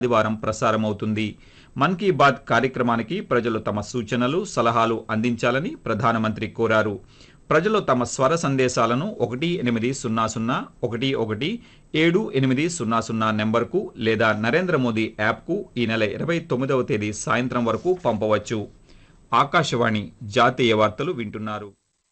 ఆదివారం ప్రసారమవుతుంది మన్ కీ బాత్ కార్యక్రమానికి ప్రజలు తమ సూచనలు సలహాలు అందించాలని ప్రధానమంత్రి కోరారు ప్రజలు తమ స్వర సందేశాలను ఒకటి ఎనిమిది సున్నా సున్నా ఒకటి ఒకటి ఏడు ఎనిమిది సున్నా సున్నా నెంబర్కు లేదా నరేంద్ర మోదీ యాప్కు ఈ నెల ఇరవై తొమ్మిదవ తేదీ సాయంత్రం వరకు పంపవచ్చు ఆకాశవాణి జాతీయ వార్తలు వింటున్నారు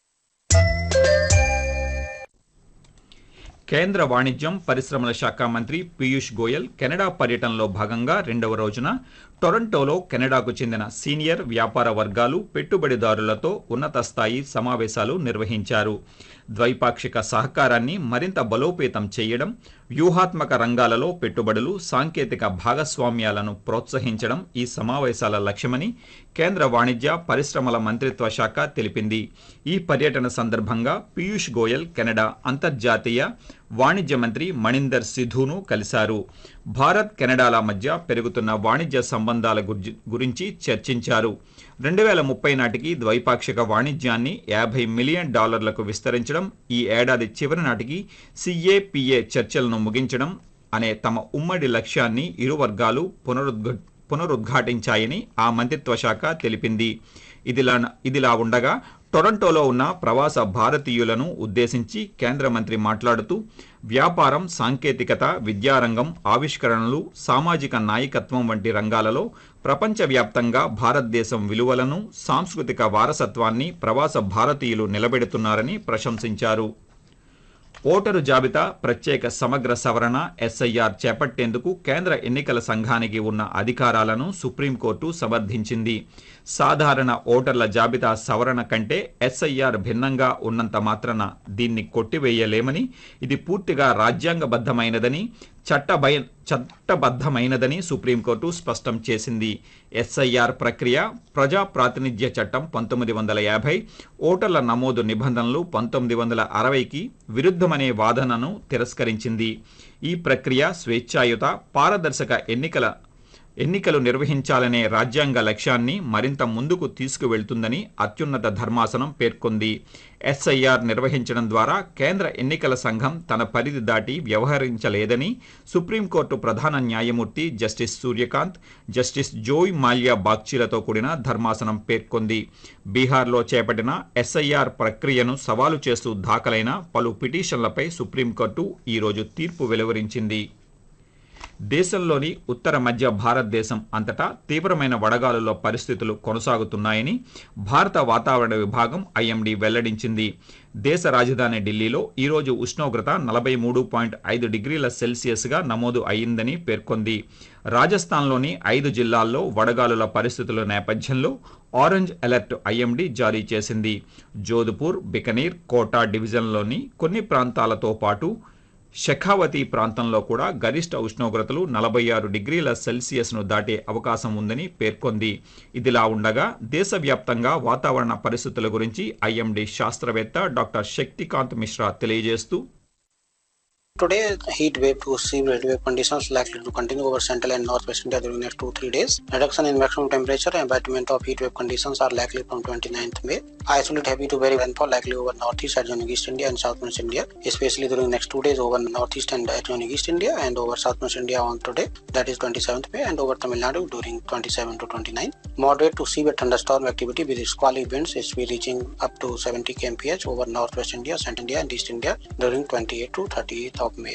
కేంద్ర వాణిజ్యం పరిశ్రమల శాఖ మంత్రి పీయూష్ గోయల్ కెనడా పర్యటనలో భాగంగా రెండవ రోజున టొరంటోలో కెనడాకు చెందిన సీనియర్ వ్యాపార వర్గాలు పెట్టుబడిదారులతో ఉన్నత స్థాయి సమావేశాలు నిర్వహించారు ద్వైపాక్షిక సహకారాన్ని మరింత బలోపేతం చేయడం వ్యూహాత్మక రంగాలలో పెట్టుబడులు సాంకేతిక భాగస్వామ్యాలను ప్రోత్సహించడం ఈ సమావేశాల లక్ష్యమని కేంద్ర వాణిజ్య పరిశ్రమల మంత్రిత్వ శాఖ తెలిపింది ఈ పర్యటన సందర్భంగా పీయూష్ గోయల్ కెనడా అంతర్జాతీయ వాణిజ్య మంత్రి మణిందర్ సిధును కలిశారు భారత్ కెనడాల మధ్య పెరుగుతున్న వాణిజ్య సంబంధాల గుర్జి- గురించి చర్చించారు రెండు వేల ముప్పై నాటికి ద్వైపాక్షిక వాణిజ్యాన్ని యాభై మిలియన్ డాలర్లకు విస్తరించడం ఈ ఏడాది చివరి నాటికి సిఏపిఏ చర్చలను ముగించడం అనే తమ ఉమ్మడి లక్ష్యాన్ని ఇరు వర్గాలు పునరుద్ఘ పునరుద్ఘాటించాయని ఆ మంత్రిత్వ శాఖ తెలిపింది ఇదిలా ఇదిలా ఉండగా టొరంటోలో ఉన్న ప్రవాస భారతీయులను ఉద్దేశించి కేంద్ర మంత్రి మాట్లాడుతూ వ్యాపారం సాంకేతికత విద్యారంగం ఆవిష్కరణలు సామాజిక నాయకత్వం వంటి రంగాలలో ప్రపంచవ్యాప్తంగా భారతదేశం విలువలను సాంస్కృతిక వారసత్వాన్ని ప్రవాస భారతీయులు నిలబెడుతున్నారని ప్రశంసించారు ఓటరు జాబితా ప్రత్యేక సమగ్ర సవరణ ఎస్ఐఆర్ చేపట్టేందుకు కేంద్ర ఎన్నికల సంఘానికి ఉన్న అధికారాలను సుప్రీంకోర్టు సమర్థించింది సాధారణ ఓటర్ల జాబితా సవరణ కంటే ఎస్ఐఆర్ భిన్నంగా ఉన్నంత మాత్రాన దీన్ని కొట్టివేయలేమని ఇది పూర్తిగా రాజ్యాంగబద్ధమైనదని చట్టభయ చట్టబద్ధమైనదని సుప్రీంకోర్టు స్పష్టం చేసింది ఎస్ఐఆర్ ప్రక్రియ ప్రజా ప్రాతినిధ్య చట్టం పంతొమ్మిది వందల యాభై ఓటర్ల నమోదు నిబంధనలు పంతొమ్మిది వందల అరవైకి విరుద్ధమనే వాదనను తిరస్కరించింది ఈ ప్రక్రియ స్వేచ్ఛాయుత పారదర్శక ఎన్నికల ఎన్నికలు నిర్వహించాలనే రాజ్యాంగ లక్ష్యాన్ని మరింత ముందుకు తీసుకువెళ్తుందని అత్యున్నత ధర్మాసనం పేర్కొంది ఎస్ఐఆర్ నిర్వహించడం ద్వారా కేంద్ర ఎన్నికల సంఘం తన పరిధి దాటి వ్యవహరించలేదని సుప్రీంకోర్టు ప్రధాన న్యాయమూర్తి justice Surya Kant justice Joymalya బాగ్చీలతో కూడిన ధర్మాసనం పేర్కొంది బీహార్లో చేపట్టిన ఎస్ఐఆర్ ప్రక్రియను సవాలు చేస్తూ దాఖలైన పలు పిటిషన్లపై సుప్రీంకోర్టు ఈరోజు తీర్పు వెలువరించింది దేశంలోని ఉత్తర మధ్య భారతదేశం అంతటా తీవ్రమైన వడగాలుల పరిస్థితులు కొనసాగుతున్నాయని భారత వాతావరణ విభాగం ఐఎండీ వెల్లడించింది దేశ రాజధాని ఢిల్లీలో ఈరోజు ఉష్ణోగ్రత నలభై మూడు పాయింట్ ఐదు డిగ్రీల సెల్సియస్గా నమోదు అయిందని పేర్కొంది రాజస్థాన్లోని ఐదు జిల్లాల్లో వడగాలుల పరిస్థితుల నేపథ్యంలో ఆరెంజ్ అలర్ట్ ఐఎండీ జారీ చేసింది జోధ్పూర్ బికనీర్ కోటా డివిజన్లోని కొన్ని ప్రాంతాలతో పాటు షెఖావతి ప్రాంతంలో కూడా గరిష్ట ఉష్ణోగ్రతలు నలభై ఆరు డిగ్రీల సెల్సియస్ను దాటే అవకాశం ఉందని పేర్కొంది ఇదిలా ఉండగా దేశవ్యాప్తంగా వాతావరణ పరిస్థితుల గురించి ఐఎండీ శాస్త్రవేత్త డాక్టర్ శక్తికాంత్ మిశ్రా తెలియజేస్తూ Today, heat wave to severe heat wave conditions likely to continue over central and northwest India during next two three days. Reduction in maximum temperature and abatement of heat wave conditions are likely from 29th May. Isolated heavy to very rainfall likely over northeast adjoining East India and southwest India, especially during next two days over northeast and adjoining East India and over southwest India on today, that is 27th May, and over Tamil Nadu during 27 to 29. Moderate to severe thunderstorm activity with squally winds is be reaching up to 70 kmph over northwest India, central India, and East India during 28 to 30th of May.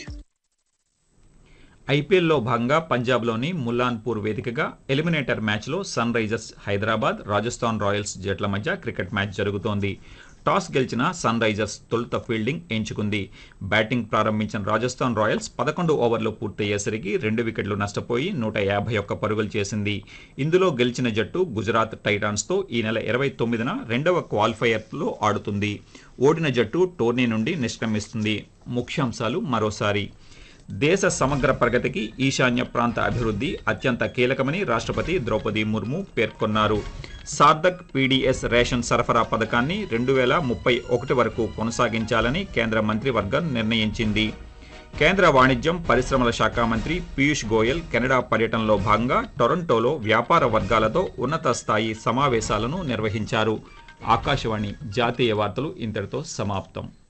ఐపీఎల్లో భాగంగా పంజాబ్లోని ముల్లాన్పూర్ వేదికగా eliminator మ్యాచ్లో Sunrisers Hyderabad Rajasthan Royals జట్ల మధ్య cricket match జరుగుతోంది toss గెలిచిన Sunrisers తొలుత ఫీల్డింగ్ ఎంచుకుంది బ్యాటింగ్ ప్రారంభించిన రాజస్థాన్ రాయల్స్ పదకొండు ఓవర్లు పూర్తయ్యేసరికి రెండు వికెట్లు నష్టపోయి నూట యాభై ఒక్క పరుగులు చేసింది ఇందులో గెలిచిన జట్టు గుజరాత్ టైటాన్స్తో ఈ నెల ఇరవై తొమ్మిదిన రెండవ క్వాలిఫైయర్లో ఆడుతుంది ఓడిన జట్టు టోర్నీ నుండి నిష్క్రమిస్తుంది ముఖ్యాంశాలు మరోసారి దేశ సమగ్ర ప్రగతికి ఈశాన్య ప్రాంత అభివృద్ధి అత్యంత కీలకమని రాష్ట్రపతి ద్రౌపది ముర్ము పేర్కొన్నారు సార్దక్ పీడీఎస్ రేషన్ సరఫరా పథకాన్ని రెండు వేల ముప్పై ఒకటి వరకు కొనసాగించాలని కేంద్ర మంత్రివర్గం నిర్ణయించింది కేంద్ర వాణిజ్యం పరిశ్రమల శాఖ మంత్రి పీయూష్ గోయల్ కెనడా పర్యటనలో భాగంగా టొరంటోలో వ్యాపార వర్గాలతో ఉన్నత స్థాయి సమావేశాలను నిర్వహించారు ఆకాశవాణి జాతీయ వార్తలు ఇంతటితో సమాప్తం